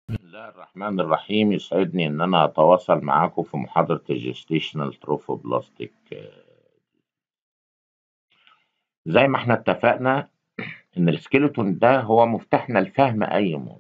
بسم الله الرحمن الرحيم يسعدني ان انا اتواصل معاكم في محاضرة الجستيشنال تروفوبلاستيك زي ما احنا اتفقنا ان السكيلتون ده هو مفتاحنا لفهم اي موضوع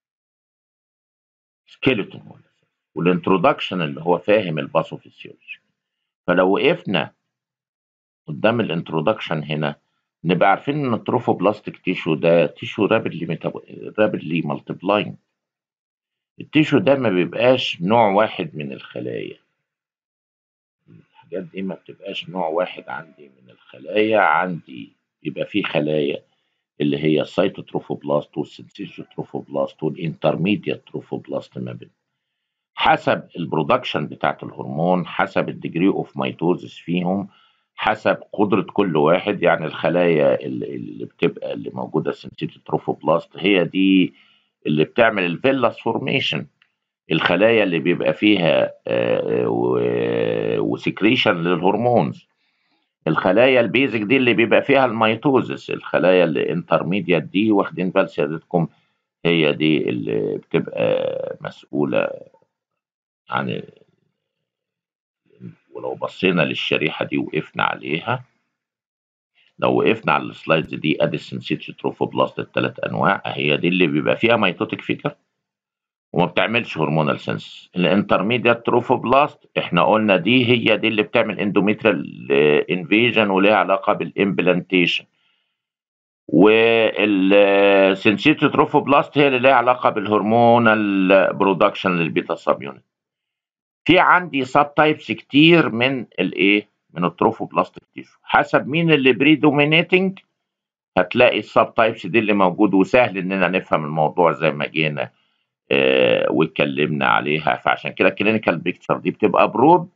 سكيلتون هو والانترودكشن اللي هو فاهم الباثوفيسيولوجي فلو وقفنا قدام الانترودكشن هنا نبقى عارفين ان التروفوبلاستيك تيشو ده تيشو رابidly رابidly multiplying التيشو ده ما بيبقاش نوع واحد من الخلايا الحاجات دي ما بتبقاش نوع واحد عندي من الخلايا عندي بيبقى فيه خلايا اللي هي السيتوتروفوبلاست والسنسيتوتروفوبلاست والانترميديت تروفوبلاست ما بين حسب البرودكشن بتاعت الهرمون حسب الديجري اوف ميتوزس فيهم حسب قدرة كل واحد يعني الخلايا اللي اللي بتبقى اللي موجودة السنسيتوتروفوبلاست هي دي اللي بتعمل الفيلاس فورميشن الخلايا اللي بيبقى فيها وسكريشن للهرمونز الخلايا البيزك دي اللي بيبقى فيها الميتوزس الخلايا اللي انترميديت دي واخدين بال سيادتكم هي دي اللي بتبقى مسؤولة عن ولو بصينا للشريحة دي وقفنا عليها لو وقفنا على السلايدز دي ادي السنسيتوتروفوبلاست الثلاث انواع هي دي اللي بيبقى فيها ميتوتيك فيكر وما بتعملش هرمونال سنس الانترميديت تروفوبلاست احنا قلنا دي هي دي اللي بتعمل اندوميتريال انفيجن وليها علاقه بالامبلانتيشن والسنسيتوتروفوبلاست هي اللي ليها علاقه بالهرمونال برودكشن للبيتا سب يونت في عندي سب تايبس كتير من الايه من التروفوبلاستيك تيشو حسب مين اللي بريدومينيتنج هتلاقي السب تايبس دي اللي موجود وسهل اننا نفهم الموضوع زي ما جينا آه واتكلمنا عليها فعشان كده الكلينيكال بيكتشر دي بتبقى برود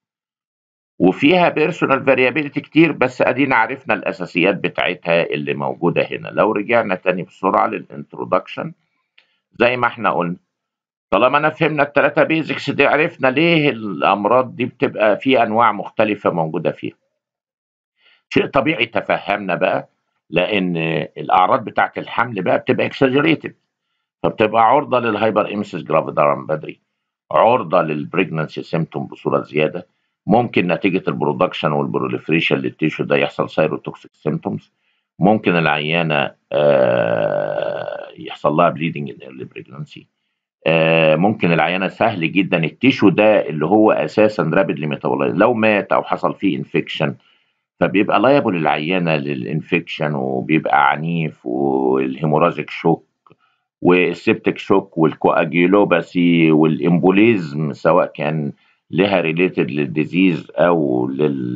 وفيها بيرسونال فاريابيلتي كتير بس ادينا عرفنا الاساسيات بتاعتها اللي موجوده هنا لو رجعنا تاني بسرعه للانترودكشن زي ما احنا قلنا طالما انا فهمنا الثلاثه بيزكس دي عرفنا ليه الامراض دي بتبقى في انواع مختلفه موجوده فيها شيء طبيعي تفهمنا بقى لان الاعراض بتاعت الحمل بقى بتبقى اكسجريتد فبتبقى عرضه للهايبر امسيس جرافيدارم بدري عرضه للبريجننسي سيمتوم بصوره زياده ممكن نتيجه البرودكشن والبروليفريشن للتيشو ده يحصل سايروتوكسيك سيمتومز ممكن العيانه آه يحصل لها بليدنج ان ايرلي بريجننسي آه ممكن العيانه سهل جدا التيشو ده اللي هو اساسا رابيدلي ميتابولايز لو مات او حصل فيه انفكشن فبيبقى لايبل العيانه للانفكشن وبيبقى عنيف والهيموراجيك شوك والسبتك شوك والكواجيلوباسي والامبوليزم سواء كان لها ريليتد للديزيز او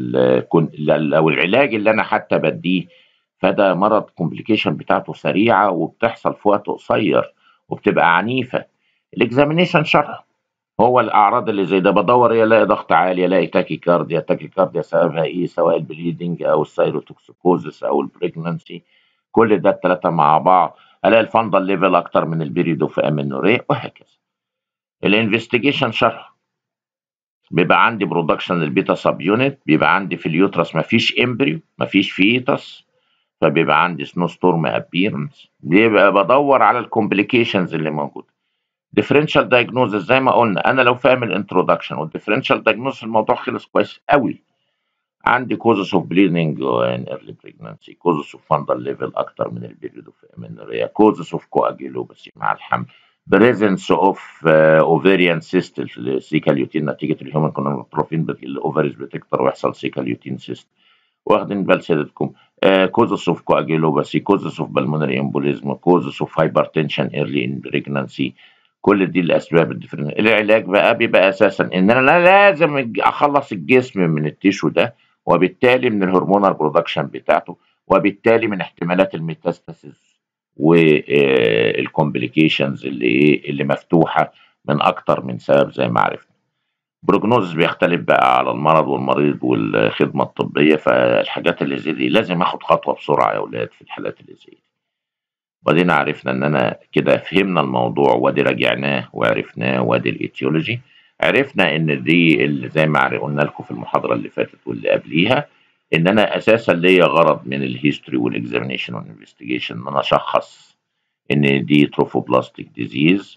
لل او العلاج اللي انا حتى بديه فده مرض كومبليكيشن بتاعته سريعه وبتحصل في وقت قصير وبتبقى عنيفه الاكزامينيشن شرح هو الاعراض اللي زي ده بدور الاقي ضغط عالي الاقي تاكي كارديا تاكي كارديا سببها ايه سواء البليدنج او السيروتوكسيكوزس او البريجننسي كل ده الثلاثه مع بعض الاقي الفندل ليفل اكتر من البيريدو في امينوريا وهكذا الانفستيجيشن شرح بيبقى عندي برودكشن للبيتا سب يونت بيبقى عندي في اليوترس مفيش امبريو مفيش فيتس فبيبقى عندي سنو ستورم ابيرنس بيبقى بدور على الكومبليكيشنز اللي موجوده ديفرنشال دايجنوزس زي ما قلنا انا لو فاهم الانترودكشن والديفرنشال دايجنوزس الموضوع خلص كويس قوي عندي كوزس اوف بليدنج ان ايرلي بريجننسي كوزس اوف فاندل ليفل اكتر من البيريود اوف امينوريا كوزس اوف كواجيلوباسي مع الحمل بريزنس اوف اوفيريان سيست سيكاليوتين نتيجه الهيومن كونوتروفين الاوفريز بتكتر ويحصل سيكاليوتين سيست واخدين بال سيادتكم كوزس اوف كواجيلوباسي كوزس اوف بالمونري امبوليزم كوزس اوف هايبرتنشن ايرلي ان بريجننسي كل دي الاسباب الديفرنت العلاج بقى بيبقى اساسا ان انا لازم اخلص الجسم من التيشو ده وبالتالي من الهرمونال برودكشن بتاعته وبالتالي من احتمالات الميتاستاسيس والكومبليكيشنز اللي ايه اللي مفتوحه من اكتر من سبب زي ما عرفنا بروجنوز بيختلف بقى على المرض والمريض والخدمه الطبيه فالحاجات اللي زي دي لازم اخد خطوه بسرعه يا اولاد في الحالات اللي زي دي وبعدين عرفنا ان انا كده فهمنا الموضوع وادي راجعناه وعرفناه وادي الايتيولوجي عرفنا ان دي اللي زي ما قلنا لكم في المحاضره اللي فاتت واللي قبليها ان انا اساسا ليا غرض من الهيستوري والاكزامينيشن والانفستيجيشن ان انا اشخص ان دي تروفوبلاستيك ديزيز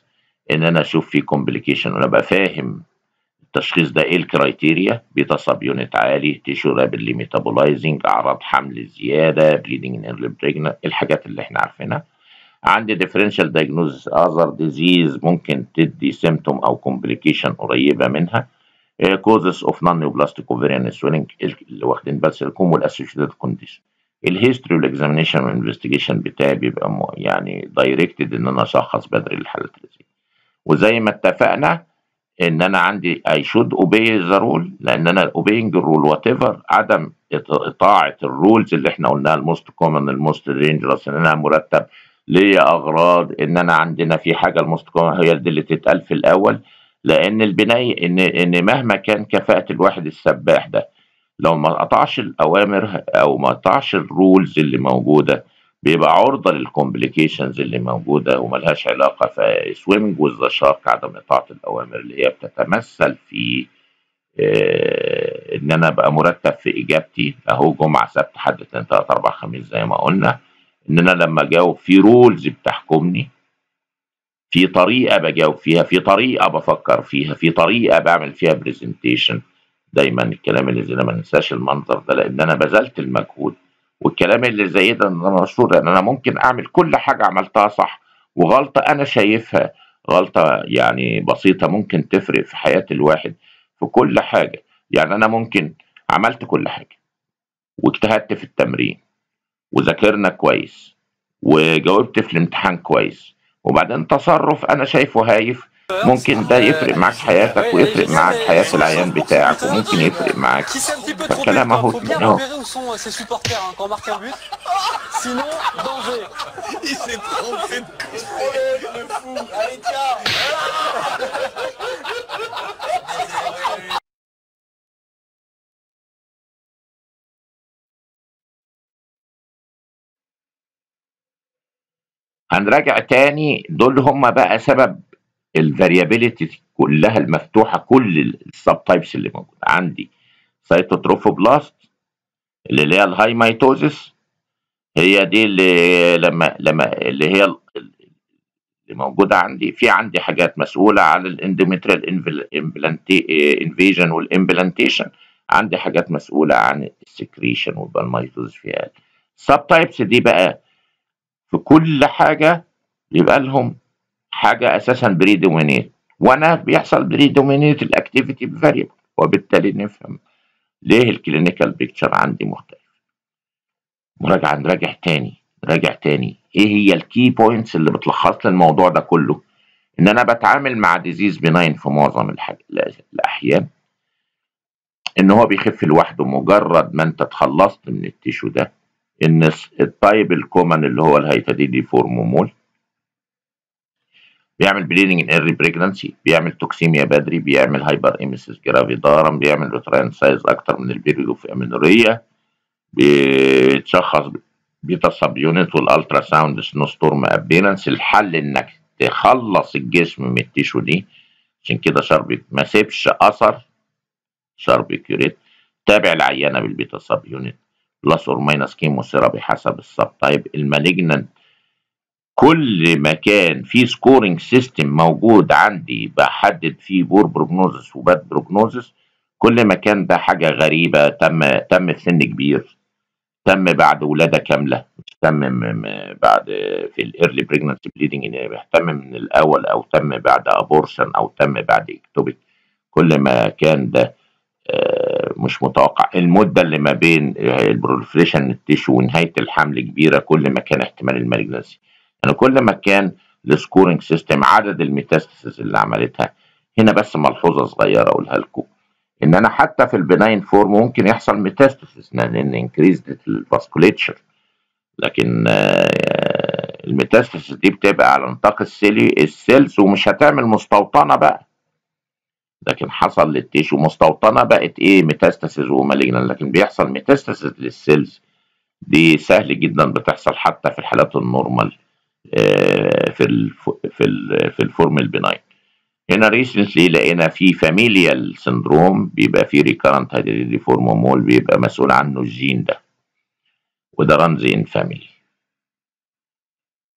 ان انا اشوف في كومبليكيشن وانا ابقى فاهم التشخيص ده ايه الكرايتيريا بيتا سب يونت عالي تيشو رابيدلي ميتابولايزنج اعراض حمل زياده بليدنج ان ايرلي بريجنا الحاجات اللي احنا عارفينها عندي ديفرنشال دايجنوز اذر ديزيز ممكن تدي سيمتوم او كومبليكيشن قريبه منها كوزس اوف نون نيوبلاستيك اوفيريان سويلنج اللي واخدين بس لكم والاسوشيتد كونديشن الهيستوري والاكزامينشن والانفستيجيشن بتاعي بيبقى يعني دايركتد ان انا اشخص بدري الحالات اللي زي وزي ما اتفقنا ان انا عندي اي شود اوبي ذا رول لان انا اوبينج الرول وات ايفر عدم اطاعه الرولز اللي احنا قلناها الموست كومن الموست دينجرس ان انا مرتب ليا اغراض ان انا عندنا في حاجه الموست كومن هي اللي تتقال في الاول لان البناء ان ان مهما كان كفاءه الواحد السباح ده لو ما قطعش الاوامر او ما قطعش الرولز اللي موجوده بيبقى عرضه للكومبليكيشنز اللي موجوده وملهاش علاقه فسويمنج وذ شارك عدم اطاعه الاوامر اللي هي بتتمثل في آه ان انا ابقى مرتب في اجابتي اهو جمعه سبت حد اتنين تلاته اربع خميس زي ما قلنا ان انا لما اجاوب في رولز بتحكمني في طريقه بجاوب فيها في طريقه بفكر فيها في طريقه بعمل فيها برزنتيشن دايما الكلام اللي زي ده ما ننساش المنظر ده لان انا بذلت المجهود والكلام اللي زي ده انا مشهور ان انا ممكن اعمل كل حاجه عملتها صح وغلطه انا شايفها غلطه يعني بسيطه ممكن تفرق في حياه الواحد في كل حاجه يعني انا ممكن عملت كل حاجه واجتهدت في التمرين وذاكرنا كويس وجاوبت في الامتحان كويس وبعدين تصرف انا شايفه هايف ممكن ده يفرق معاك حياتك ويفرق معاك حياة العيان بتاعك وممكن يفرق معاك فالكلام اهو اهو Sinon, danger. Il s'est trompé de le fou. Allez, tiens. هنراجع تاني دول هم بقى سبب الفاريابيليتي كلها المفتوحه كل السب تايبس اللي موجوده عندي سايتوتروفوبلاست اللي هي الهاي مايتوزس هي دي اللي لما لما اللي هي اللي موجوده عندي في عندي حاجات مسؤوله على الاندوميتريال انفيجن والامبلانتيشن عندي حاجات مسؤوله عن السكريشن والبالمايتوزس فيها السب تايبس دي بقى في كل حاجه يبقى لهم حاجه اساسا بريدومينيت وانا بيحصل بريدومينيت الاكتيفيتي بفاريبل وبالتالي نفهم ليه الكلينيكال بيكتشر عندي مختلف مراجعه نراجع تاني نراجع تاني ايه هي الكي بوينتس اللي بتلخص لي الموضوع ده كله ان انا بتعامل مع ديزيز بناين في معظم الحاجة الاحيان ان هو بيخف لوحده مجرد ما انت اتخلصت من التيشو ده ان التايب الكومن اللي هو الهيتاديدي فورمومول بيعمل بليدنج ان ايرلي بريجنانسي بيعمل توكسيميا بدري بيعمل هايبر ايميسيس جرافيدارم بيعمل روترين سايز اكتر من البيريود اوف امينوريا بيتشخص بيتا سب يونت والالترا ساوند سنو ستورم ابيرنس الحل انك تخلص الجسم من التيشو دي عشان كده شرب ما سيبش اثر شرب كيوريت تابع العيانه بالبيتا سب يونت بلس اور ماينس كيمو ثيرابي حسب السب تايب المالجنانت كل ما كان في سكورنج سيستم موجود عندي بحدد فيه بور بروجنوزس وباد بروجنوزس كل ما كان ده حاجه غريبه تم تم في سن كبير تم بعد ولاده كامله مش تم بعد في الايرلي بريجنسي بليدنج تم من الاول او تم بعد ابورشن او تم بعد اكتوبيك كل ما كان ده مش متوقع المده اللي ما بين البروليفريشن التيشو ونهايه الحمل كبيره كل ما كان احتمال المالجنسي يعني كل ما كان السكورنج سيستم عدد الميتاستاسيس اللي عملتها هنا بس ملحوظه صغيره اقولها لكم ان انا حتى في البناين فورم ممكن يحصل ميتاستاسيس لان انكريزد الفاسكوليتشر لكن الميتاستاسيس دي بتبقى على نطاق السيلي السيلز ومش هتعمل مستوطنه بقى لكن حصل للتيشو مستوطنه بقت ايه ميتاستاسيس ومالجنان لكن بيحصل ميتاستاسيس للسيلز دي سهل جدا بتحصل حتى في الحالات النورمال في ال في ال في الفورم البناين هنا ريسنتلي لقينا في فاميليال سندروم بيبقى في ريكارنت هيدريدي فورمومول بيبقى مسؤول عنه الجين ده وده رمز ان فاميلي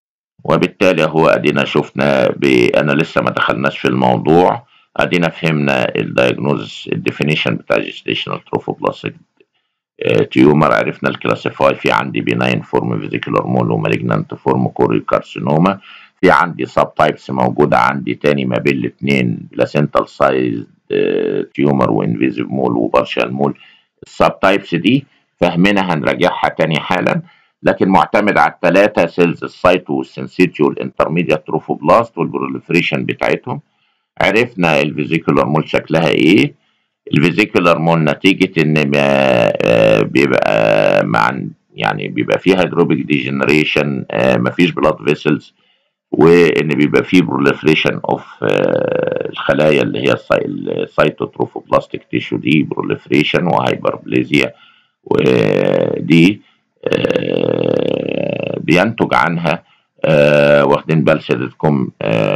وبالتالي هو ادينا شفنا ب... انا لسه ما دخلناش في الموضوع ادينا فهمنا الدايجنوز الديفينيشن بتاع جيستيشنال تروفوبلاستيك تيومر عرفنا الكلاسيفاي في عندي بيناين فورم فيزيكولار مول ومالجنانت فورم كوري كارسينوما في عندي سب تايبس موجوده عندي تاني ما بين الاثنين بلاسنتال سايز تيومر وانفيزيف مول وبارشال مول السب تايبس دي فهمنا هنراجعها تاني حالا لكن معتمد على الثلاثه سيلز السايتو والسنسيتي والانترميديات تروفوبلاست والبروليفريشن بتاعتهم عرفنا الفيزيكولار مول شكلها ايه الفيزيكولار مول نتيجة ان ما بيبقى مع يعني بيبقى فيه هيدروبيك ديجنريشن مفيش بلاد فيسلز وان بيبقى فيه بروليفريشن اوف الخلايا اللي هي السايتوتروفوبلاستيك تيشو دي بروليفريشن وهايبربليزيا ودي بينتج عنها واخدين بال سيادتكم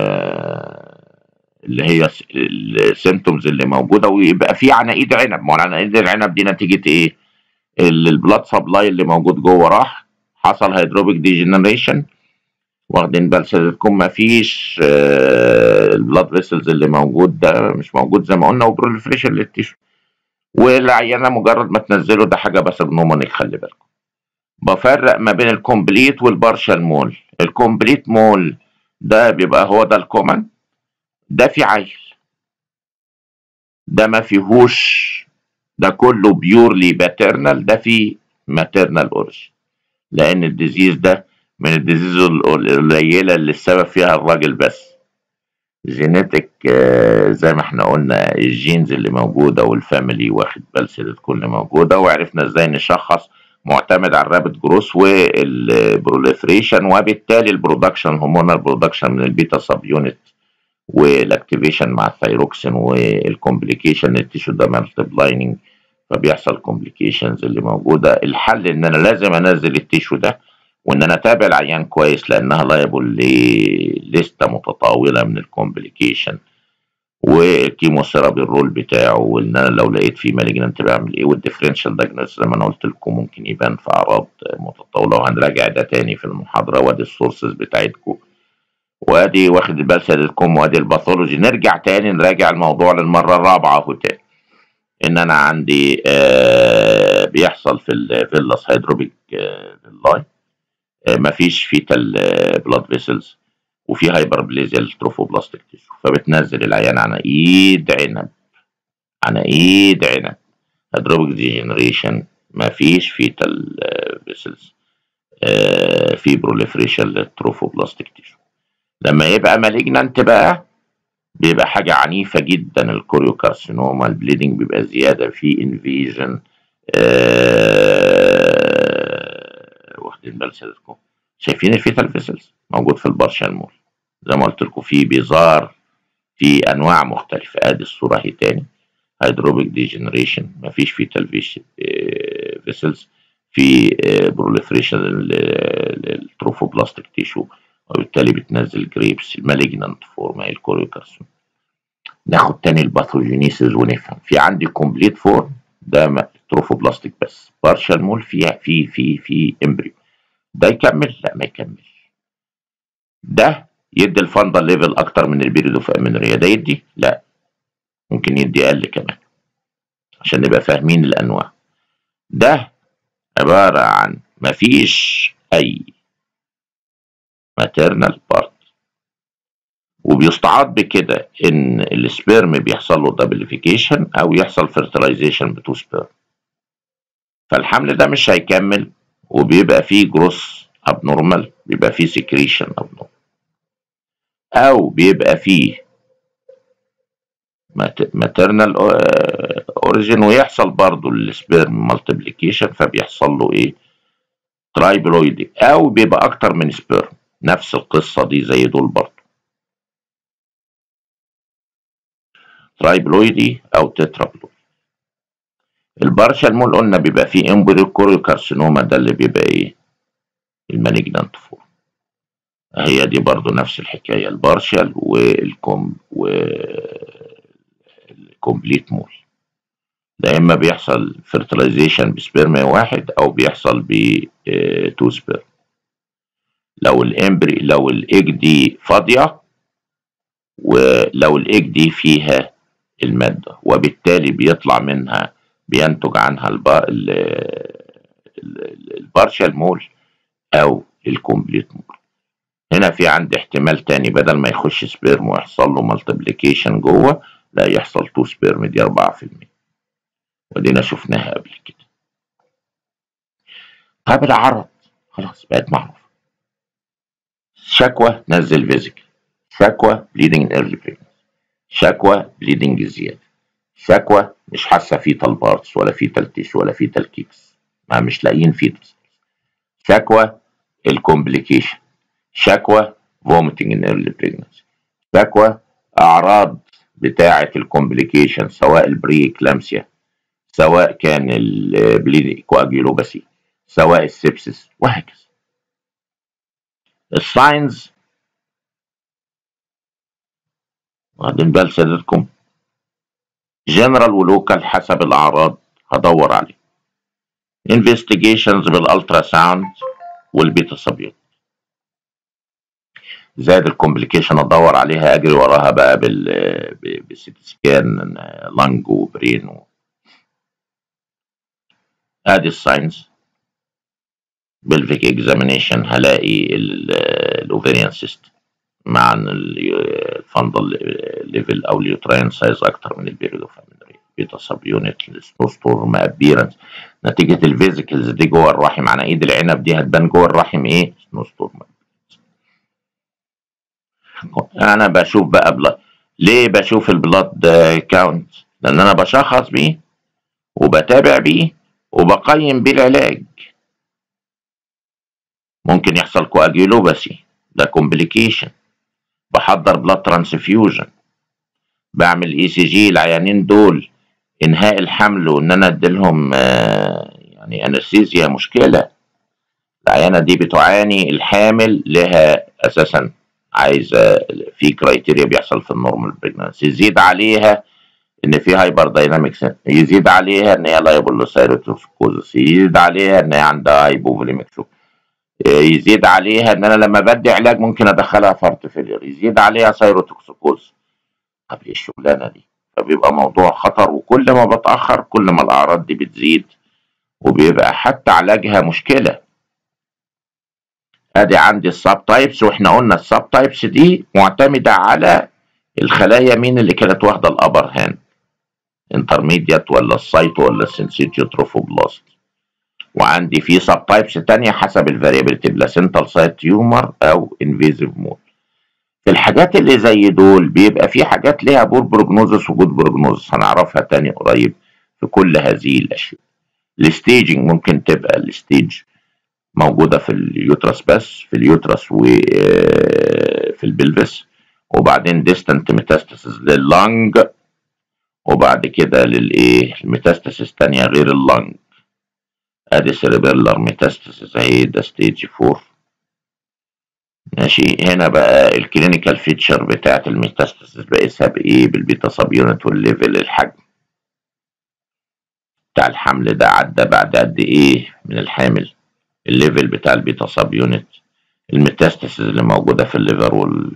اللي هي السيمتومز اللي موجوده ويبقى في عناقيد عنب ما عناقيد العنب دي نتيجه ايه؟ البلاد سبلاي اللي موجود جوه راح حصل هيدروبيك ديجنريشن واخدين بال سيادتكم ما فيش البلاد فيسلز اللي موجود ده مش موجود زي ما قلنا وبروليفريشن للتيشو والعيانه مجرد ما تنزله ده حاجه بس بنومونيك خلي بالكم بفرق ما بين الكومبليت والبارشال مول الكومبليت مول ده بيبقى هو ده الكومن ده في عيل ده ما فيهوش ده كله بيورلي باترنال ده في ماترنال اوريجين لان الديزيز ده من الديزيز القليله اللي السبب فيها الراجل بس جينيتك زي ما احنا قلنا الجينز اللي موجوده والفاميلي واخد بال سيرتكم اللي موجوده وعرفنا ازاي نشخص معتمد على الرابط جروس والبروليفريشن وبالتالي البرودكشن هرمونال برودكشن من البيتا سب يونت والاكتيفيشن مع الثايروكسين والكومبليكيشن التيشو ده مالتيبلايننج فبيحصل كومبليكيشنز اللي موجوده الحل ان انا لازم انزل التيشو ده وان انا اتابع العيان كويس لانها لايبل لستة متطاوله من الكومبليكيشن والكيموثيرابي الرول بتاعه وان انا لو لقيت فيه مالجنانت بعمل ايه والديفرنشال دايجنوز زي ما انا قلت لكم ممكن يبان في اعراض متطاوله وهنراجع ده تاني في المحاضره وادي السورسز بتاعتكم وادي واخد بال سيادتكم وادي الباثولوجي نرجع تاني نراجع الموضوع للمره الرابعه اهو تاني ان انا عندي آه بيحصل في الفيلاس هيدروبيك آه فيلاي آه مفيش فيتال بلاد فيسلز وفي هايبربليزيا التروفوبلاستيك تيشو فبتنزل العيان على ايد عنب على ايد عنب هيدروبيك ديجنريشن مفيش فيتال فيسلز في بروليفريشن للتروفوبلاستيك تيشو لما يبقى مالجنانت بقى بيبقى حاجة عنيفة جدا الكوريوكارسينوما البليدنج بيبقى زيادة في انفيجن آه واخدين بال سيادتكم شايفين الفيتال فيسلز موجود في البارشال مول زي ما قلت لكم في بيزار في انواع مختلفة ادي الصورة اهي تاني هيدروبيك ديجنريشن مفيش فيتال فيسلز في بروليفريشن للتروفوبلاستيك تيشو وبالتالي بتنزل جريبس المالجنانت فورم هي الكوريوكارسون ناخد تاني الباثوجينيسيس ونفهم في عندي كومبليت فورم ده تروفوبلاستيك بس بارشال مول في في في في امبريو ده يكمل لا ما يكملش ده يدي الفندل ليفل اكتر من البيريدو في امينوريا ده يدي لا ممكن يدي اقل كمان عشان نبقى فاهمين الانواع ده عبارة عن مفيش اي ماتيرنال بارت وبيستعاد بكده ان السبيرم بيحصل له دبليفيكيشن او يحصل فيرتلايزيشن بتو سبيرم فالحمل ده مش هيكمل وبيبقى فيه جروس ابنورمال بيبقى فيه سكريشن ابنورمال او بيبقى فيه ماتيرنال اوريجين ويحصل برضو السبيرم مالتيبليكيشن فبيحصل له ايه ترايبلويدي او بيبقى اكتر من سبيرم نفس القصة دي زي دول برضو ترايبلويدي أو تترابلويدي البارشال مول قلنا بيبقى فيه امبريو كارسينوما ده اللي بيبقى ايه المالجنانت فور هي دي برضو نفس الحكاية البارشال والكوم والكومبليت مول ده اما بيحصل فيرتلايزيشن بسبرم واحد او بيحصل ب تو سبرم لو الامبري لو الايج دي فاضيه ولو الايج دي فيها الماده وبالتالي بيطلع منها بينتج عنها البارشال مول او الكومبليت مول هنا في عندي احتمال تاني بدل ما يخش سبيرم ويحصل له مالتيبليكيشن جوه لا يحصل تو سبيرم دي 4% ودينا شفناها قبل كده طب العرض خلاص بقت معروفة شكوى نزل فيزيكال شكوى بليدنج ايرلي بريجنسي شكوى بليدنج زيادة شكوى مش حاسة فيتال بارتس ولا فيتال تيش ولا فيتال كيكس ما مش لاقيين فيتال شكوى الكومبليكيشن شكوى vomiting in early pregnancy شكوى أعراض بتاعة الكومبليكيشن سواء البري كلامسيا سواء كان البليدنج كواجيلوباسي سواء السبسس وهكذا الساينز واخدين بال سيادتكم جنرال ولوكال حسب الأعراض هدور عليه انفستيجيشنز بالالترا ساوند والبيتا صبيان زائد الكومبليكيشن ادور عليها اجري وراها بقى بال بالسيتي سكان لانج وبرين و... ادي الساينس بلفيك اكزامينيشن هلاقي الاوفيريان سيستم مع الفندل ليفل او اليوتراين سايز اكتر من البيريدوفامينري بيتا سب يونت سنوستورم ابيرنس نتيجه الفيزيكلز دي جوه الرحم على ايد العنب دي هتبان جوه الرحم ايه سنوستورم انا بشوف بقى بلاد ليه بشوف البلاد كاونت لان انا بشخص بيه وبتابع بيه وبقيم بيه العلاج ممكن يحصل كواجيلوباسي ده كومبليكيشن بحضر بلاد ترانسفيوجن بعمل اي سي جي العيانين دول انهاء الحمل وان انا اديلهم يعني انستيزيا مشكله العيانه دي بتعاني الحامل لها اساسا عايزه في كرايتيريا بيحصل في النورمال بريجنانسي يزيد عليها ان في هايبر داينامكس يزيد عليها ان هي لايبولوسايروتوكوزس يزيد عليها ان هي عندها هايبوفوليميك شوك يزيد عليها ان انا لما بدي علاج ممكن ادخلها فرط فيلير يزيد عليها سايروتوكسيكوز طب ايه الشغلانه دي فبيبقى موضوع خطر وكل ما بتاخر كل ما الاعراض دي بتزيد وبيبقى حتى علاجها مشكله ادي عندي السب تايبس واحنا قلنا السب تايبس دي معتمده على الخلايا مين اللي كانت واخده الابر هاند انترميديات ولا السايتو ولا السنسيتيو تروفوبلاست وعندي في سب تايبس تانية حسب الفاريابيلتي بلاسنتال سايت تيومر او انفيزيف مود في الحاجات اللي زي دول بيبقى في حاجات ليها بور بروجنوزس وجود بروجنوزس هنعرفها تاني قريب في كل هذه الاشياء الستيجنج ممكن تبقى الستيج موجودة في اليوترس بس في اليوترس وفي البلفس وبعدين ديستنت ميتاستاسيس لللنج وبعد كده للايه الميتاستاسيس تانية غير اللنج ادي سيريبيلر ميتاستاسيس اهي ده ستيج 4 ماشي هنا بقى الكلينيكال فيتشر بتاعت الميتاستاسيس بقيسها بايه بالبيتا سب يونت والليفل الحجم بتاع الحمل ده عدى بعد قد ايه من الحامل الليفل بتاع البيتا سب يونت الميتاستاسيس اللي موجوده في الليفر وال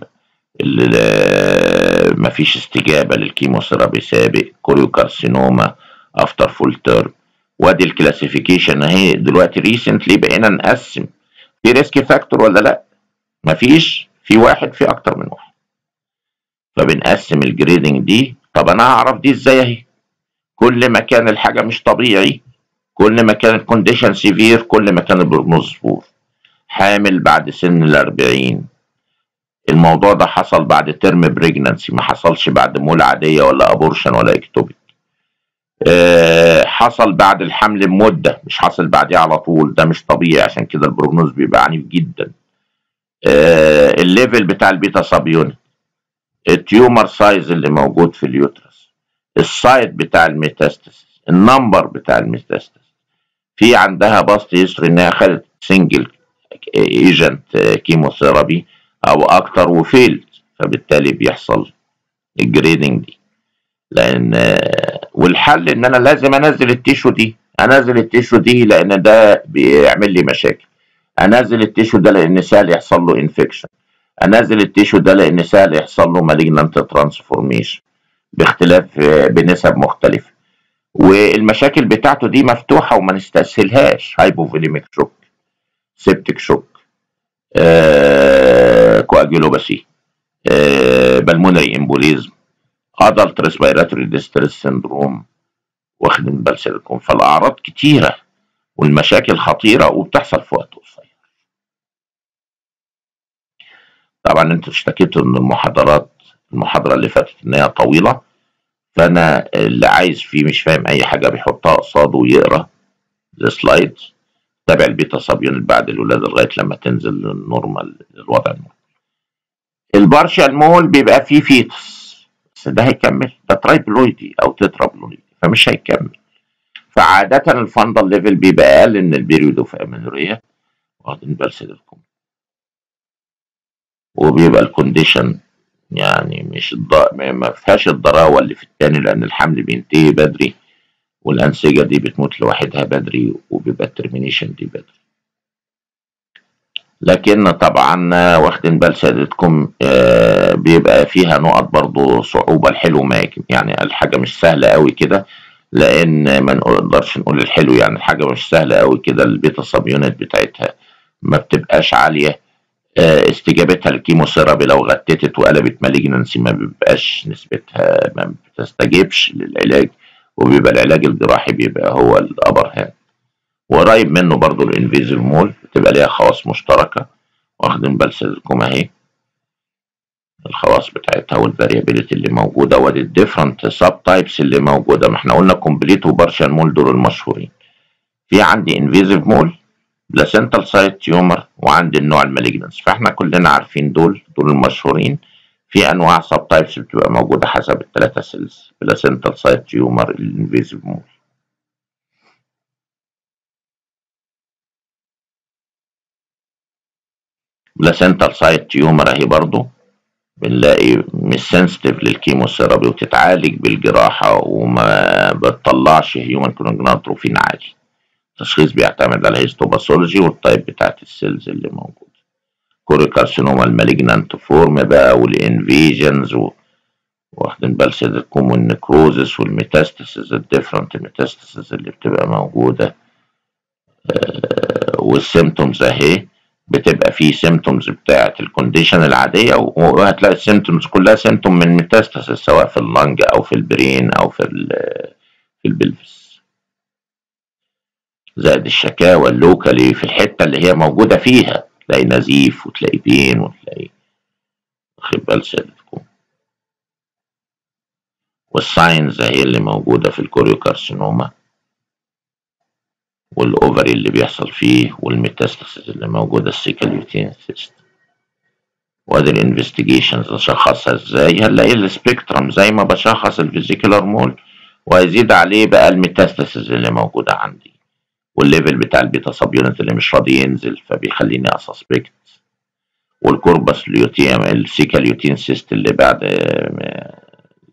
اللي مفيش استجابه للكيموثيرابي سابق كوريوكارسينوما افتر فول تيرم وادي الكلاسيفيكيشن اهي دلوقتي ريسنتلي بقينا نقسم في ريسك فاكتور ولا لا مفيش في واحد في اكتر من واحد فبنقسم الجريدنج دي طب انا هعرف دي ازاي اهي كل ما كان الحاجه مش طبيعي كل ما كان الكونديشن سيفير كل ما كان البروجنوز بور حامل بعد سن الأربعين الموضوع ده حصل بعد ترم بريجنانسي ما حصلش بعد مول عادية ولا أبورشن ولا اكتوبيك أه حصل بعد الحمل بمدة مش حصل بعديه على طول ده مش طبيعي عشان كده البروجنوز بيبقى عنيف جدا أه الليفل بتاع البيتا سابيونت التيومر سايز اللي موجود في اليوترس السايت بتاع الميتاستاسيس النمبر بتاع الميتاستاسيس في عندها باست هيستوري انها خدت سنجل ايجنت كيموثيرابي او اكتر وفيلد فبالتالي بيحصل الجريدنج دي لان والحل ان انا لازم انزل التيشو دي انزل التيشو دي لان ده بيعمل لي مشاكل انزل التيشو ده لان سهل يحصل له انفكشن انزل التيشو ده لان سهل يحصل له مالجنانت ترانسفورميشن باختلاف آه، بنسب مختلفه والمشاكل بتاعته دي مفتوحه وما نستسهلهاش هايبوفوليميك شوك سيبتيك شوك آه كواجيلوباسي آه بالمونري امبوليزم ادلت ريسبيراتوري ديستريس سندروم واخدين بال سيادتكم فالاعراض كتيره والمشاكل خطيره وبتحصل في وقت قصير طبعا انتوا اشتكيتوا ان المحاضرات المحاضره اللي فاتت ان هي طويله فانا اللي عايز فيه مش فاهم اي حاجه بيحطها قصاده ويقرا السلايد تابع البيتا سابيون بعد الولاده لغايه لما تنزل للنورمال الوضع النورمال البارشال مول بيبقى فيه فيتس بس ده هيكمل ده ترايبلويدي او تترابلويدي فمش هيكمل فعادة الفندل ليفل بيبقى اقل من البيريود اوف امينوريا واخدين بال سيادتكم وبيبقى الكونديشن يعني مش الض... ما ما فيهاش الضراوه اللي في التاني لان الحمل بينتهي بدري والانسجه دي بتموت لوحدها بدري وبيبقى الترمينيشن دي بدري لكن طبعا آه، واخدين بال سيادتكم آه، بيبقى فيها نقط برضو صعوبة الحلو ما يك- يعني الحاجة مش سهلة قوي كده لأن ما نقدرش نقول الحلو يعني الحاجة مش سهلة قوي كده البيتا سب يونت بتاعتها ما بتبقاش عالية آه، استجابتها للكيموثيرابي لو غتتت وقلبت مالجنسي ما بيبقاش نسبتها ما بتستجيبش للعلاج وبيبقى العلاج الجراحي بيبقى هو الأبر هاند وقريب منه برضو الانفيزيف مول بتبقى ليها خواص مشتركة واخدين بال سيادتكم اهي الخواص بتاعتها والفاريابيليتي اللي موجودة وادي الديفرنت سب تايبس اللي موجودة ما احنا قلنا كومبليت وبارشال مول دول المشهورين في عندي انفيزيف مول بلاسنتال سايت تيومر وعندي النوع المالجنس فاحنا كلنا عارفين دول دول المشهورين في انواع سب تايبس بتبقى موجودة حسب الثلاثة سيلز بلاسنتال سايت تيومر الانفيزيف مول بلاسنتال سايت تيومر اهي برضو بنلاقي مش سنسيتيف للكيموثيرابي وتتعالج بالجراحة وما بتطلعش هيومن كونجناتروفين عالي التشخيص بيعتمد على الهيستوباثولوجي والتايب بتاعت السيلز اللي موجودة كوريكارسينوما المالجنانت فورم بقى والانفيجنز و... واخدين بال سيادتكم والنكروزس والميتاستاسيز الديفرنت ميتاستاسيز اللي بتبقى موجودة والسيمتومز اهي بتبقى فيه سيمتومز بتاعت الكونديشن العادية وهتلاقي السيمتومز كلها سيمتوم من ميتاستاسيس سواء في اللنج أو في البرين أو في ال- في البلفس زائد الشكاوى اللوكالي في الحتة اللي هي موجودة فيها تلاقي نزيف وتلاقي بين وتلاقي واخد بال سيادتكم والساينز هي اللي موجودة في الكوريوكارسينوما والاوفري اللي بيحصل فيه والميتاستاسيس اللي موجوده السيكاليوتين سيست وادي الانفستيجيشنز اشخصها ازاي هنلاقي السبيكترم زي ما بشخص الفيزيكولار مول وهيزيد عليه بقى الميتاستاسيس اللي موجوده عندي والليفل بتاع البيتا سب يونت اللي مش راضي ينزل فبيخليني اسسبكت والكوربس ليوتيم السيكاليوتين سيست اللي بعد اللي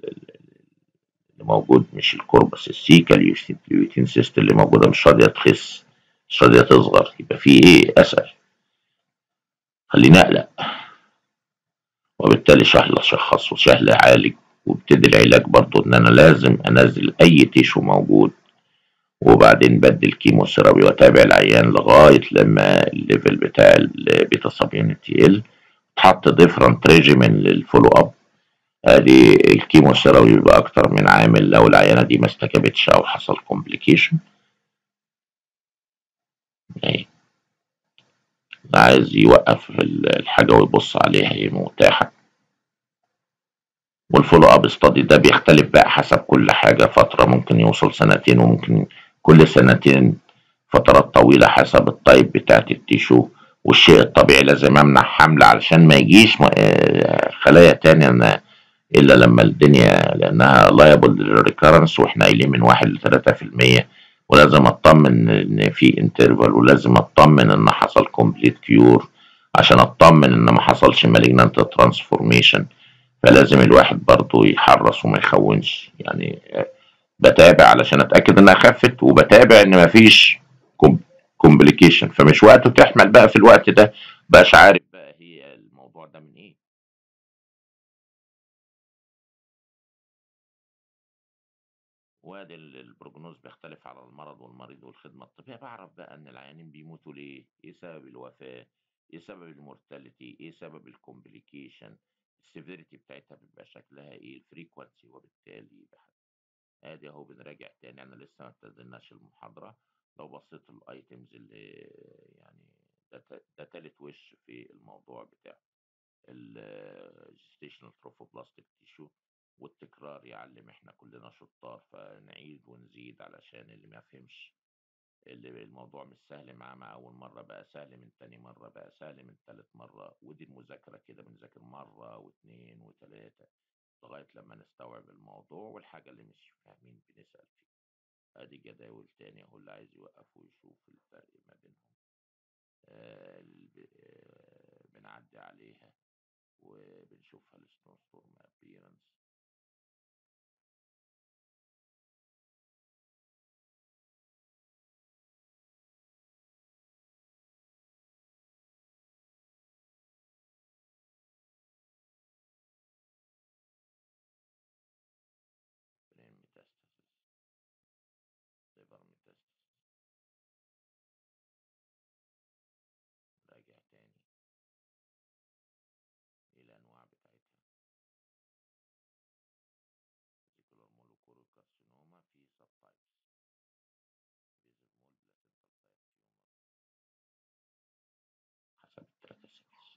موجود مش الكوربس السيكاليوتين سيست اللي موجوده مش راضيه تخس مش راضيه تصغر يبقى في ايه اسال خليني اقلق وبالتالي سهل اشخص وسهل اعالج وابتدي العلاج برضو ان انا لازم انزل اي تيشو موجود وبعدين بدل كيموثيرابي واتابع العيان لغايه لما الليفل بتاع البيتا سابيونت يقل تحط ديفرنت ريجيمين للفولو اب ادي الكيموثيرابي بيبقى اكتر من عامل لو العيانه دي ما استجابتش او حصل كومبليكيشن يعني اللي عايز يوقف الحاجه ويبص عليها هي متاحه والفولو اب ستادي ده بيختلف بقى حسب كل حاجه فتره ممكن يوصل سنتين وممكن كل سنتين فترات طويله حسب الطيب بتاعت التيشو والشيء الطبيعي لازم امنع حمل علشان ما يجيش م- آه، خلايا تانية أنا الا لما الدنيا لانها لايبل للريكارنس واحنا قايلين من واحد لثلاثة في المية ولازم اطمن ان في انترفال ولازم اطمن ان حصل كومبليت كيور عشان اطمن ان ما حصلش مالجنانت ترانسفورميشن فلازم الواحد برضه يحرص وما يخونش يعني آه، بتابع علشان اتاكد انها خفت وبتابع ان مفيش كومبليكيشن فمش وقته تحمل بقى في الوقت ده بقاش عارف بقى هي الموضوع ده من ايه وادي ال- البروجنوز بيختلف على المرض والمريض والخدمه الطبيه بعرف بقى ان العيانين بيموتوا ليه ايه سبب الوفاه ايه سبب المورتاليتي ايه سبب الكومبليكيشن السيفيريتي بتاعتها بيبقى شكلها ايه الفريكونسي وبالتالي بحد ادي اهو بنراجع تاني انا لسه ما ابتديناش المحاضره لو بصيت الايتمز اللي يعني ده تا- ده تالت وش في الموضوع بتاع الجستيشنال تروفوبلاستيك تيشو والتكرار يعلم احنا كلنا شطار فنعيد ونزيد علشان اللي ما فهمش اللي الموضوع مش سهل معاه مع اول مره بقى سهل من تاني مره بقى سهل من تالت مره ودي المذاكره كده بنذاكر مره واثنين وثلاثه لغايه لما نستوعب الموضوع والحاجه اللي مش فاهمين بنسال فيها ادي جداول تاني اهو اللي عايز يوقف ويشوف الفرق ما بينهم آه، الب- آه، بنعدي عليها وبنشوفها السنو ستورم ابيرنس brain metastasis liver metastasis راجع تاني ايه الانواع بتاعتها vesicular molecular carcinoma في sub types basal mole placental type tumor حسب الثلاثة سيلز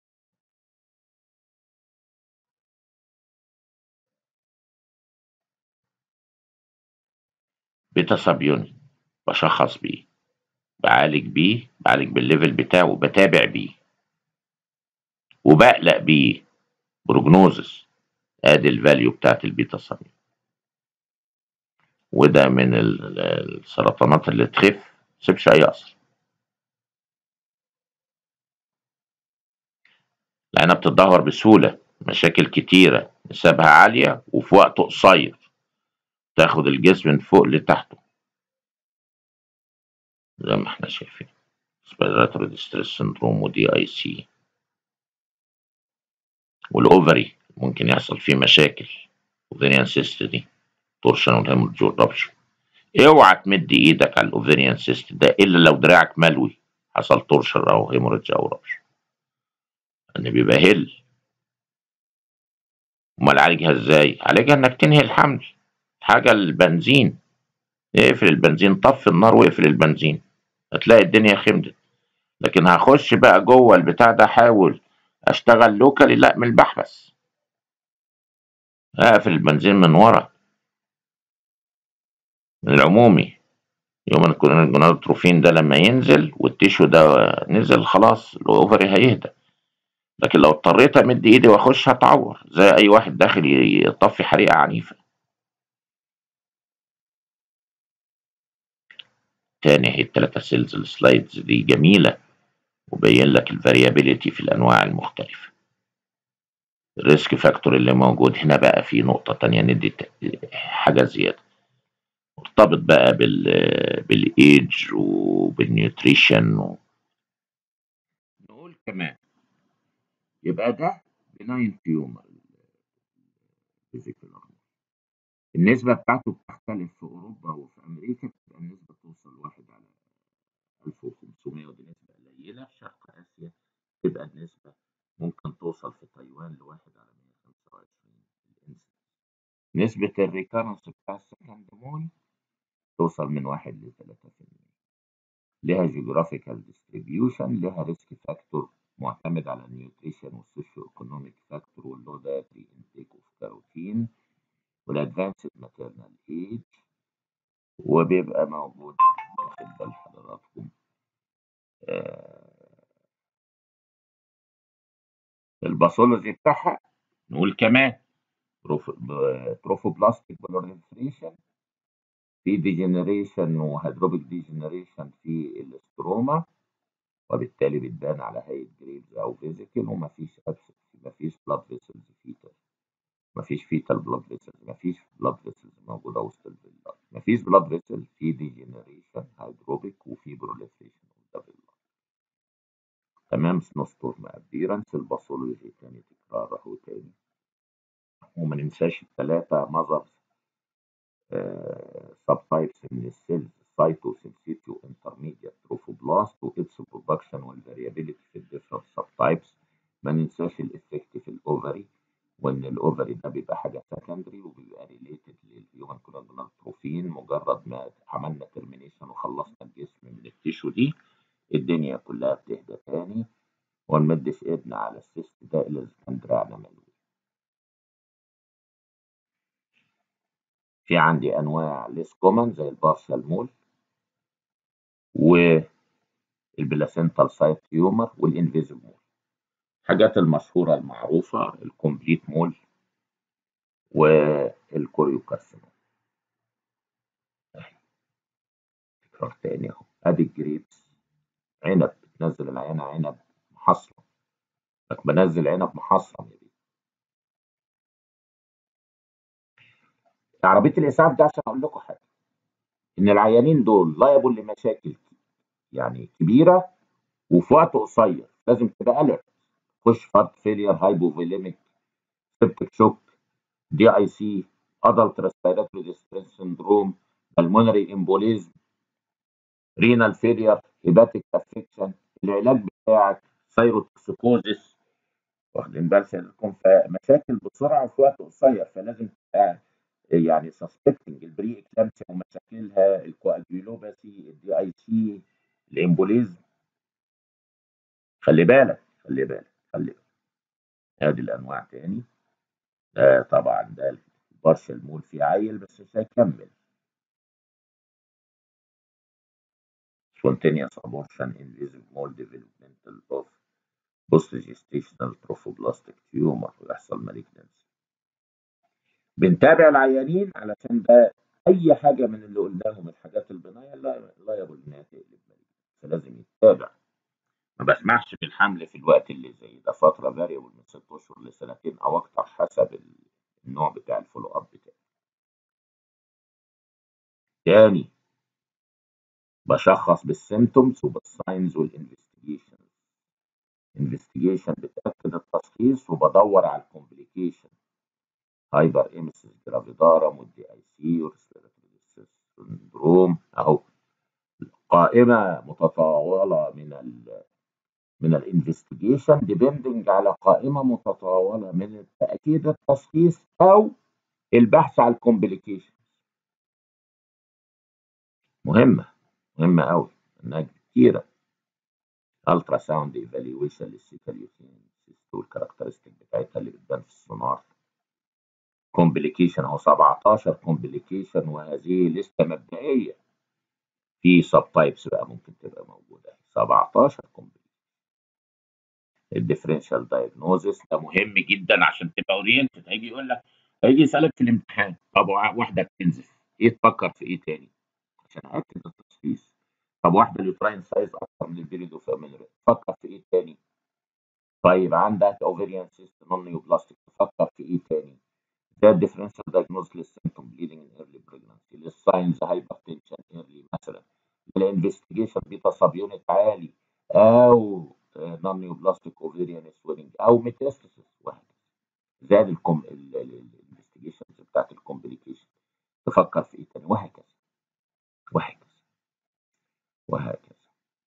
بيتا سب يونت بشخص بيه بعالج بيه بعالج بالليفل بتاعه بتابع بيه وبقلق بيه بروجنوزس ادي الفاليو بتاعت البيتا سب وده من ال- ال- السرطانات اللي تخف سيبش اي اثر لانها بتتدهور بسهوله مشاكل كتيره نسبها عاليه وفي وقت قصير تاخد الجسم من فوق لتحته زي ما احنا شايفين سبيراتوري ديستريس سندروم ودي اي سي والاوفري ممكن يحصل فيه مشاكل اوفريان سيست دي تورشن والهيموريدج والربش اوعى تمد ايدك على الاوفريان سيست ده الا لو دراعك ملوي حصل تورشن او هيموريدج او ربش ان بيبقى هل امال عالجها ازاي عالجها انك تنهي الحمل حاجه البنزين اقفل البنزين طفي النار واقفل البنزين هتلاقي الدنيا خمدت لكن هخش بقى جوه البتاع ده احاول اشتغل لوكالي لا من البحبس اقفل البنزين من ورا من العمومي يوم الجونادوتروفين ده لما ينزل والتيشو ده نزل خلاص الاوفري هيهدى لكن لو اضطريت امد ايدي واخش هتعور زي اي واحد داخل يطفي حريقه عنيفه تاني هي التلاتة سيلز السلايدز دي جميلة وبين لك الفاريابيليتي في الأنواع المختلفة الريسك فاكتور اللي موجود هنا بقى في نقطة تانية ندي ت- حاجة زيادة مرتبط بقى بال بالايدج وبالنيوتريشن و... نقول كمان يبقى ده بناين تيومر النسبة بتاعته بتختلف في أوروبا وفي أمريكا بتبقى النسبة توصل واحد على 1500 ودي نسبة قليلة في شرق آسيا تبقى النسبة ممكن توصل في تايوان لواحد على 125 الإنسان نسبة الريكارنس بتاع السكند مول توصل من واحد ل 3% لها جيوغرافيكال ديستريبيوشن لها ريسك فاكتور معتمد على النيوتريشن والسوشيو ايكونوميك فاكتور واللو دايتري انتيك اوف كاروتين والادفانسد ماتيرنال ايج وبيبقى موجود واخد بال حضراتكم آه، الباثولوجي بتاعها نقول كمان تروفوبلاستيك بولوريفريشن في ديجنريشن وهيدروبيك ديجنريشن في الاستروما وبالتالي بتبان على هيئه جريبز او فيزيكل ومفيش ابسس مفيش بلاد فيسلز فيتال مفيش فيتال بلاد فيسلز مفيش بلاد فيسلز موجوده وسط الفيلا مفيش بلاد فيسل في ديجنريشن هيدروبيك وفي بروليفريشن تمام سنوستورم ابيرنس الباثولوجي تاني تكرار اهو تاني وما ننساش الثلاثه ماذر سب تايبس من السيلز سايتو سينسيتيو انترميديت تروفوبلاست واتس برودكشن والفاريابيلتي في الديفرنت سب تايبس ما ننساش الافكت في الاوفري وان الاوفري ده بيبقى حاجه سكندري وبيبقى ريليتد للهيومن كلوجنال تروفين مجرد ما عملنا ترمينيشن وخلصنا الجسم من التيشو دي الدنيا كلها بتهدى تاني ونمدش ايدنا على السيست ده الا اذا كان دراعنا ملوي في عندي انواع ليس كومن زي البارشال مول والبلاسنتال سايت تيومر والانفيزيف مول الحاجات المشهورة المعروفة الكومبليت مول والكوريوكارسينوم تكرار تاني اهو ادي الجريبس عنب بتنزل العينة عنب محصلة لك بنزل عنب محصل يا بيه عربية الإسعاف ده عشان أقول لكم حاجة إن العيانين دول لايبل لمشاكل يعني كبيرة وفي وقت قصير لازم تبقى ألرت خش فارت فيلير هايبوفوليميك سيبتك شوك دي اي سي ادلت ريسبيراتوري ديستريس سندروم بالمونري امبوليزم رينال فيلير هيباتيك افكشن العلاج بتاعك سايروتوكسيكوزيس واخدين بالكم فمشاكل بسرعه في وقت قصير فلازم تبقى يعني سسبكتنج البري اكلامسيا ومشاكلها الكواجيولوباسي الدي اي سي الامبوليزم خلي بالك خلي بالك خلي بالك ادي الانواع تاني ده طبعا ده البارشل مول في عيل بس مش هيكمل spontaneous abortion invasive mole developmental of post-gestational trophoblastic tumor ويحصل malignancy بنتابع العيانين علشان ده اي حاجه من اللي قلناهم الحاجات البنايه لا لا يقول انها تقلب فلازم يتابع ما بسمحش بالحمل في الوقت اللي زي ده فتره فاريبل من ست اشهر لسنتين او اكتر حسب النوع بتاع الفولو اب بتاعي تاني بشخص بالسيمتومز وبالساينز والانفستيجيشن انفستيجيشن بتاكد التشخيص وبدور على الكومبليكيشن هايبر ايمسيس جرافيدارم والدي اي سي والريسبيراتوري سندروم اهو قائمه متطاوله من ال من الانفستيجيشن ديبندنج على قائمه متطاوله من تاكيد التشخيص او البحث على الكومبليكيشن مهمه مهمه قوي انها كتيره الترا ساوند ايفالويشن للسيكاليوتين والكاركترستيك بتاعتها اللي بتبان في السونار كومبليكيشن اهو 17 كومبليكيشن وهذه لسته مبدئيه في سب تايبس بقى ممكن تبقى موجوده 17 كومبليكيشن الديفرنشال دايجنوزس ده مهم جدا عشان تبقى اورينتد هيجي يقول لك هيجي يسالك في الامتحان طب واحده بتنزف ايه تفكر في ايه تاني عشان اكد التشخيص طب واحده اليوتراين سايز اكتر من البيريدو فاميلري تفكر في ايه تاني طيب عندك اوفيريان سيست نون نيوبلاستيك تفكر في ايه تاني ده الديفرنشال دايجنوز للسيمتوم بليدنج ان ايرلي بريجنسي للساينز هايبرتنشن ايرلي مثلا الانفستيجيشن بيتا سب يونت عالي او نون نيوبلاستيك اوفيريان سويلنج او ميتاستاسيس وهكذا زاد الكم الانفستيجيشنز بتاعت الكومبليكيشن تفكر في ايه تاني وهكذا وهكذا وهكذا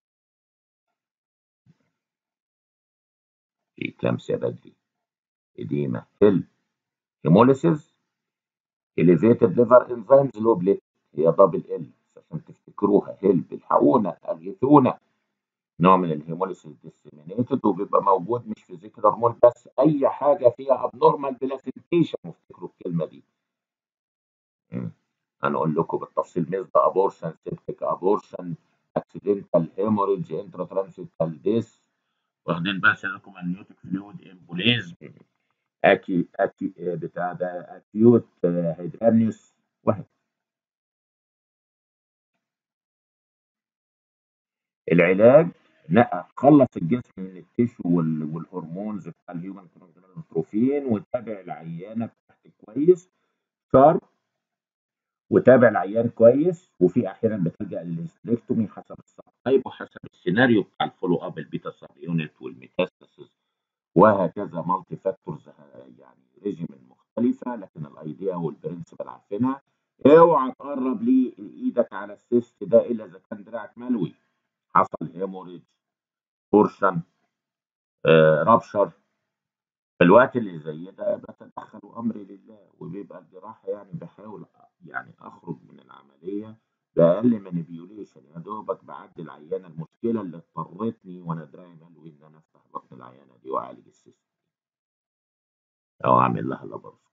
في كلامسيا بدري إديمة هيل هيموليسيس elevated liver enzymes low platelet هي دبل ال عشان تفتكروها هيلب الحقونا اغيثونا نوع من الهيموليسيس ديسيمينيتد وبيبقى موجود مش في ذكر هرمون بس اي حاجه فيها ابنورمال بلاسنتيشن افتكروا الكلمه دي هنقول لكم بالتفصيل ميزد ابورشن سيبتيك ابورشن اكسيدنتال هيموريدج انترا ترانسيتال ديس واخدين بس لكم النيوتيك فلويد امبوليزم اكي اكي بتاع ده اكيوت هيدرانيوس وهكذا العلاج لا خلص الجسم من التيشو والهرمونز بتاع الهيومن كونتروفين وتابع العيانه بتاعتك كويس شرط وتابع العيان كويس وفي احيانا بتلجا للهستريكتومي حسب السب تايب وحسب السيناريو بتاع الفولو اب البيتا سب يونت والميتاستاسيس وهكذا مالتي فاكتورز يعني ريجيمين مختلفه لكن الايديا والبرنسبل عارفينها اوعى تقرب لي ايدك على السيست ده الا اذا كان دراعك ملوي حصل هيموريج بورشن آه رابشر في الوقت اللي زي ده بتدخل امري لله وبيبقى الجراحه يعني بحاول يعني اخرج من العمليه باقل مانيبيوليشن يا دوبك بعدي العيانه المشكله اللي اضطرتني وانا دراعي ملوي ان انا افتح بطن العيانه دي واعالج السيستم او اعمل لها لابروسكوبي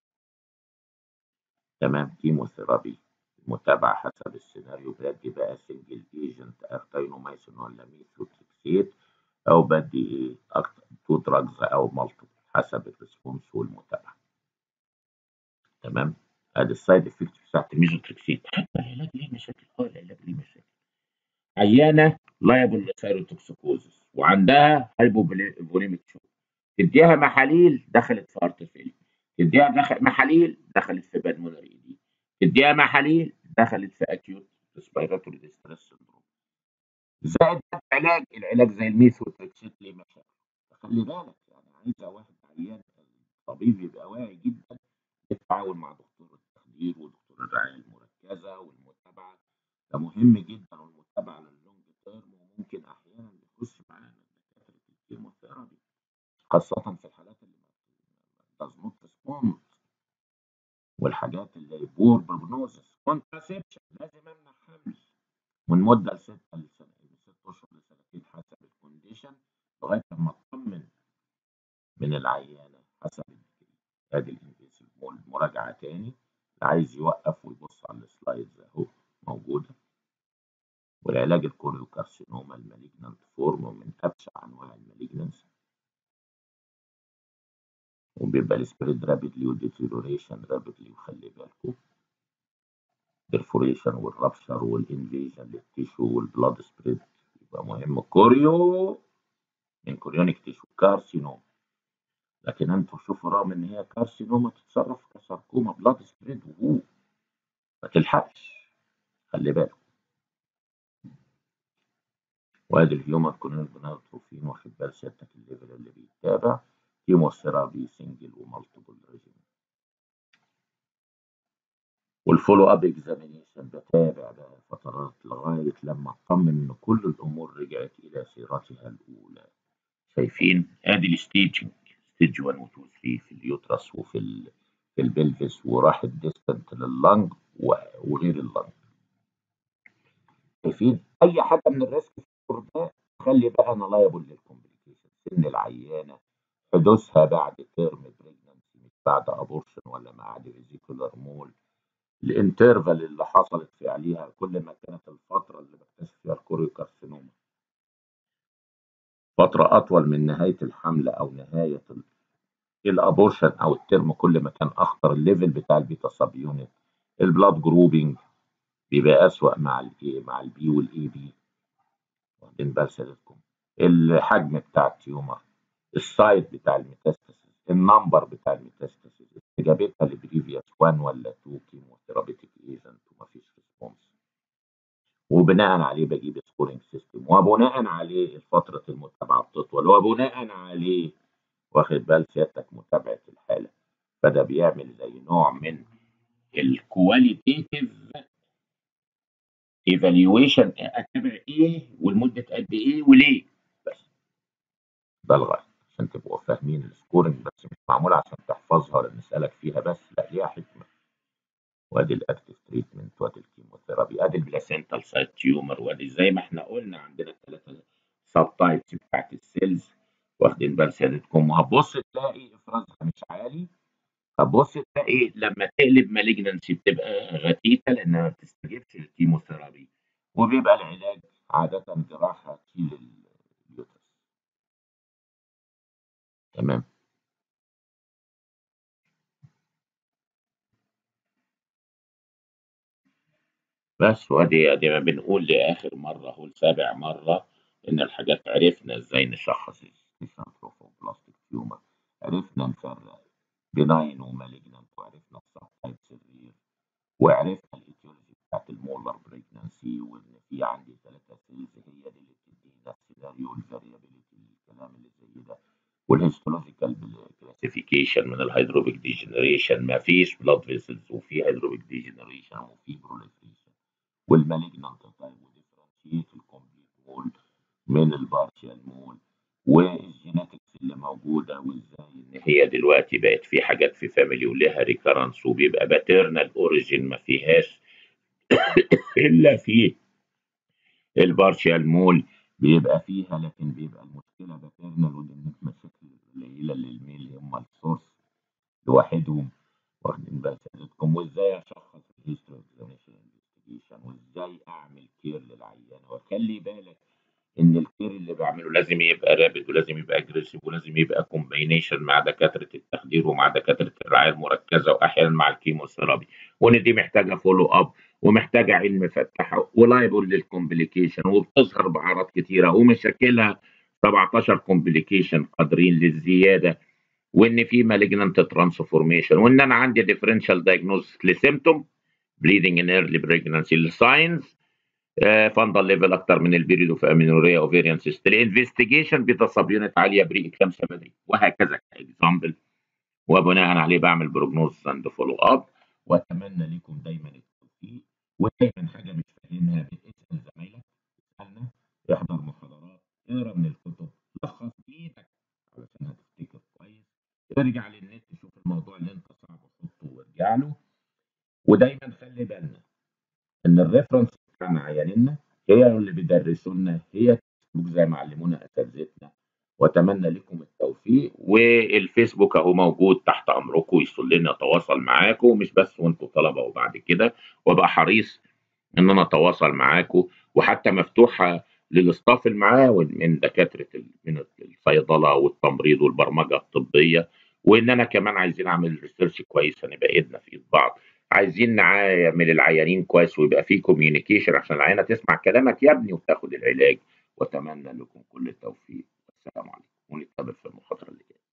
تمام كيموثيرابي المتابعه حسب السيناريو بدي بقى سنجل ايجنت ارتينومايسين ولا ميثوتريكسيت او بدي ايه اكتر تو دراجز او مالتيبل حسب الريسبونس والمتابعه تمام ادي السايد افكت بتاعت الميزوتريكسيت حتى العلاج ليه مشاكل اه العلاج ليه مشاكل عيانه لايبل لسيروتوكسيكوزس وعندها هايبوفوليميك شوك تديها محاليل دخلت في ارت فيلي تديها دخل محاليل دخلت في بالمونري دي تديها محاليل دخلت في اكيوت ريسبيراتوري ديستريس سندروم زائد العلاج العلاج زي الميثوتريكسيت ليه مشاكل خلي بالك يعني عايزه واحد عيان طبيب يبقى واعي جدا يتعاون مع دكتور التخدير ودكتور الرعايه المركزه والمتابعه ده مهم جدا والمتابعه لللونج تيرم وممكن احيانا بيخش معانا دكاتره الكيموثيرابي خاصه في الحالات اللي ما does not respond والحاجات اللي بور بروجنوزس كونتراسبشن لازم امنع حمل من مده لست لسنه ست اشهر لسنتين حسب الكونديشن لغايه لما اطمن من العيانه حسب الديجري ادي الانفيسيف مراجعه تاني اللي عايز يوقف ويبص على السلايدز اهو موجوده والعلاج الكوريوكارسينوما المالجنانت فورم من ابشع انواع المالجنانس وبيبقى السبريد رابيدلي والديتيروريشن رابيدلي وخلي بالكم برفوريشن والرابشر والانفيجن للتيشو والبلاد سبريد يبقى مهم كوريو من كوريونيك تيشو كارسينوم لكن انتوا شوفوا رغم ان هي كارسينوما تتصرف كساركوما بلاد سبريد وهو ما تلحقش خلي بالك وادي الهيومن كورونال جونادوتروفين واخد بال سيادتك الليفل اللي بيتابع كيموثيرابي سنجل ومالتيبل ريجيم والفولو اب اكزامينيشن بتابع بقى فترات لغايه لما اطمن ان كل الامور رجعت الى سيرتها الاولى شايفين ادي الستيجنج ستيج 1 و 2 3 في اليوترس وفي ال في البلفس وراحت ديستنت لللنج وغير اللنج شايفين اي حاجه من الريسك فاكتور ده خلي بقى انا لايبل للكومبليكيشن سن العيانه حدوثها بعد تيرم بريجننسي مش بعد ابورشن ولا بعد فيزيكولار مول الانترفال اللي حصلت في عليها كل ما كانت الفتره اللي بكتشف فيها الكوريوكارسينوما فتره اطول من نهايه الحمل او نهايه الابورشن او الترم كل ما كان اخطر الليفل بتاع البيتا سب يونت البلاد جروبنج بيبقى اسوأ مع الاي مع البي والاي بي واخدين بال سيادتكم الحجم بتاع التيومر السايت بتاع الميتاستاسيس النمبر بتاع الميتاستاسيس استجابتها لبريفيوس 1 ولا 2 كيموثيرابيتيك ايجنت ومفيش ريسبونس وبناء عليه بجيب سكورينج سيستم وبناء عليه فترة المتابعة بتطول وبناء عليه واخد بال سيادتك متابعة الحالة فده بيعمل زي نوع من الكواليتيف ايفالويشن اتابع ايه والمدة قد ايه وليه بس ده الغاية عشان تبقوا فاهمين السكورنج بس مش معمولة عشان تحفظها ولا نسألك فيها بس لا ليها حكمة وادي الاكتف تريتمنت وادي الكيموثيرابي ادي البلاسنتال سايت تيومر وادي زي ما احنا قلنا عندنا الثلاثة سب تايبس بتاعت السيلز واخدين بال سيادتكم وهتبص تلاقي افرازها مش عالي هتبص تلاقي لما تقلب مالجنسي بتبقى غتيته لانها ما بتستجيبش للكيموثيرابي وبيبقى العلاج عادة جراحة تشيل اليوترس تمام بس وادي ادي ما بنقول لاخر مره هو لسابع مره ان الحاجات عرفنا ازاي نشخص التروفوبلاستيك تيومر عرفنا نفرق بناين ومالجنانت وعرفنا السب تايبس الرير وعرفنا الايتيولوجي بتاعت المولر بريجنانسي وان في عندي ثلاثه سيلز هي دي اللي بتدينا السيناريو الفاريابيلتي الكلام اللي زي ده والهيستولوجيكال كلاسيفيكيشن من الهيدروبيك ديجنريشن ما فيش بلاد فيسلز وفي هيدروبيك ديجنريشن وفي بروليفريشن والمالجنانت تايب وديفرنشيت الكومبليت مول من البارشال مول والجينetics اللي موجوده وازاي ان هي دلوقتي بقت في حاجات في فاميلي ولها ريكرنس وبيبقى باترنال اوريجين ما فيهاش الا في البارشال مول بيبقى فيها لكن بيبقى المشكله باترنال ودي من المشاكل القليله اللي الميل اللي هم السورس لوحدهم واخدين بال حضرتكم وازاي اشخص الهيستوري انفستيجيشن وازاي اعمل كير للعيان وخلي بالك ان الكير اللي بعمله لازم يبقى رابد ولازم يبقى اجريسيف ولازم يبقى كومبينيشن مع دكاتره التخدير ومع دكاتره الرعايه المركزه واحيانا مع الكيموثيرابي وان دي محتاجه فولو اب ومحتاجه علم فتحه ولايبل للكومبليكيشن وبتظهر باعراض كتيره ومشاكلها 17 كومبليكيشن قادرين للزياده وان في مالجنانت ترانسفورميشن وان انا عندي ديفرنشال دايجنوز لسيمتوم بليدنج ان ايرلي بريجنسي الساينز فاندال ليفل اكتر من البيريد اوف امينوريا اوفيريان سيست الانفستيجيشن بيتا سب يونت عاليه بري اكلامسيا بدري وهكذا كاكزامبل وبناء عليه بعمل بروجنوز اند فولو اب واتمنى لكم دايما التوفيق ودايما حاجه مش فاهمها بتسال زمايلك اسالنا احضر محاضرات اقرا من الكتب لخص بايدك علشان هتفتكر كويس ارجع للنت شوف الموضوع اللي انت صعب حطه وارجع له ودايما خلي بالنا ان الريفرنس بتاعنا عياننا هي اللي بيدرسوا لنا هي زي ما علمونا اساتذتنا واتمنى لكم التوفيق والفيسبوك اهو موجود تحت امركم يسلني اتواصل معاكم مش بس وانتم طلبه وبعد كده وابقى حريص ان انا اتواصل معاكم وحتى مفتوحه للاستاف المعاون من دكاتره من الصيدله والتمريض والبرمجه الطبيه وان انا كمان عايزين اعمل ريسيرش كويس هنبقى ايدنا في ايد بعض عايزين نعامل العيانين كويس ويبقى في كوميونيكيشن عشان العيانه تسمع كلامك يا ابني وتاخد العلاج واتمنى لكم كل التوفيق والسلام عليكم ونتقابل في المحاضره اللي جايه